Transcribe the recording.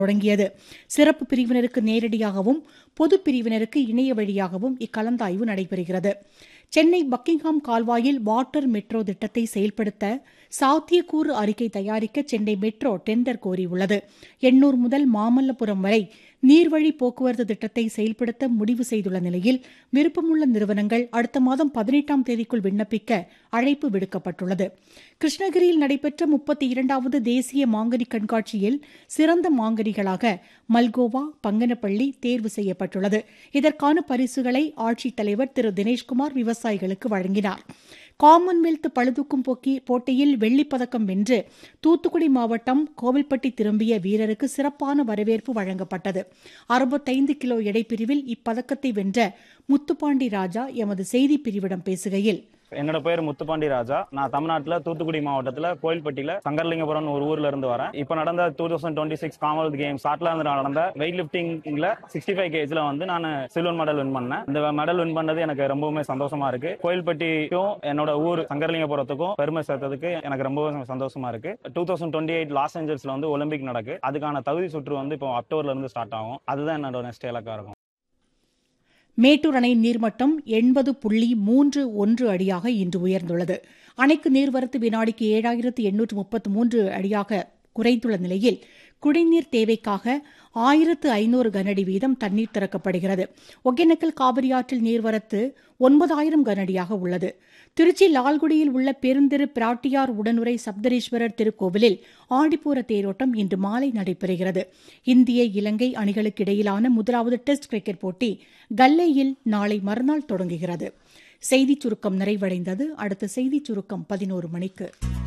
தொடங்கியது சிறப்பு பிரிவினருக்கு நேரடியாகவும் பொது பிரிவினருக்கு இணைய வழியாகவும் இக்கலந்தாய்வு நடைபெறுகிறது சென்னை பக்கிங்ஹாம் கால்வாயில் வாட்டர் மெட்ரோ திட்டத்தை செயல்படுத்த சாத்தியக்கூறு அறிக்கை தயாரிக்க சென்னை மெட்ரோ டெண்டர் கோரியுள்ளது எண்ணூர் முதல் மாமல்லபுரம் வரை நீர்வழி போக்குவரத்து திட்டத்தை செயல்படுத்த முடிவு செய்துள்ள நிலையில் விருப்பமுள்ள நிறுவனங்கள் அடுத்த மாதம் பதினெட்டாம் தேதிக்குள் விண்ணப்பிக்க அழைப்பு விடுக்கப்பட்டுள்ளது கிருஷ்ணகிரியில் நடைபெற்ற முப்பத்தி இரண்டாவது தேசிய மாங்கனி கண்காட்சியில் சிறந்த மாங்கனிகளாக மல்கோவா பங்கனப்பள்ளி தேர்வு செய்யப்பட்டுள்ளது இதற்கான பரிசுகளை ஆட்சித்தலைவர் திரு தினேஷ்குமார் விவசாயிகளுக்கு வழங்கினார் காமன்வெல்த் பளுதூக்கும் போக்கி போட்டியில் வெள்ளிப்பதக்கம் வென்று தூத்துக்குடி மாவட்டம் கோவில்பட்டி திரும்பிய வீரருக்கு சிறப்பான வரவேற்பு வழங்கப்பட்டது அறுபத்தைந்து கிலோ எடைப்பிரிவில் இப்பதக்கத்தை வென்ற முத்துப்பாண்டி ராஜா எமது செய்திப் பிரிவிடம் பேசுகையில் என்னோட பேர் முத்துப்பாண்டி ராஜா நான் தமிழ்நாட்டுல தூத்துக்குடி மாவட்டத்துல கோயில்பட்டியில சங்கர்லிங்கபுரம் ஒரு ஊர்ல இருந்து வரேன் இப்போ நடந்த two thousand twenty six Commonwealth game Scotland நடந்த வெயிட் லிஃப்டிங்ல சிக்ஸ்டி ஃபைவ் கேஜ்ல வந்து நான் சில்வர் மெடல் வின் பண்ணேன் இந்த மெடல் வின் பண்ணது எனக்கு ரொம்பவுமே சந்தோஷமா இருக்கு கோயில்பட்டிக்கும் என்னோட ஊர் சங்கர்லிங்கபுரத்துக்கும் பெருமை சேர்த்ததுக்கு எனக்கு ரொம்பவே சந்தோஷமா இருக்கு two thousand twenty eight Los ஏஞ்சல்ஸ்ல வந்து ஒலிம்பிக் நடக்கு அதுக்கான தகுதி சுற்று வந்து இப்போ அக்டோபர்ல இருந்து ஸ்டார்ட் ஆகும் அதுதான் என்னோட நெக்ஸ்ட் இலக்கா இருக்கும் மேட்டூர் அணை நீர்மட்டம் எண்பது புள்ளி மூன்று ஒன்று அடியாக இன்று உயர்ந்துள்ளது அணைக்கு நீர்வரத்து வினாடிக்கு ஏழாயிரத்து எண்ணூற்று முப்பத்து மூன்று அடியாக குறைந்துள்ள நிலையில் குடிநீர் தேவைக்காக ஆயிரத்து ஐநூறு கனஅடி வீதம் தண்ணீர் திறக்கப்படுகிறது ஒகேனக்கல் காவிரியாற்றில் நீர்வரத்து ஒன்பதாயிரம் கனஅடியாக உள்ளது திருச்சி லால்குடியில் உள்ள பெருந்திரு பிராட்டியார் உடனுரை சப்தரீஸ்வரர் திருக்கோவிலில் ஆடிப்பூர தேரோட்டம் இன்று மாலை நடைபெறுகிறது இந்திய இலங்கை அணிகளுக்கு இடையிலான முதலாவது டெஸ்ட் கிரிக்கெட் போட்டி கல்லேயில் நாளை மறுநாள் தொடங்குகிறது செய்திச் சுருக்கம் நிறைவடைந்தது அடுத்த செய்திச் சுருக்கம் பதினோரு மணிக்கு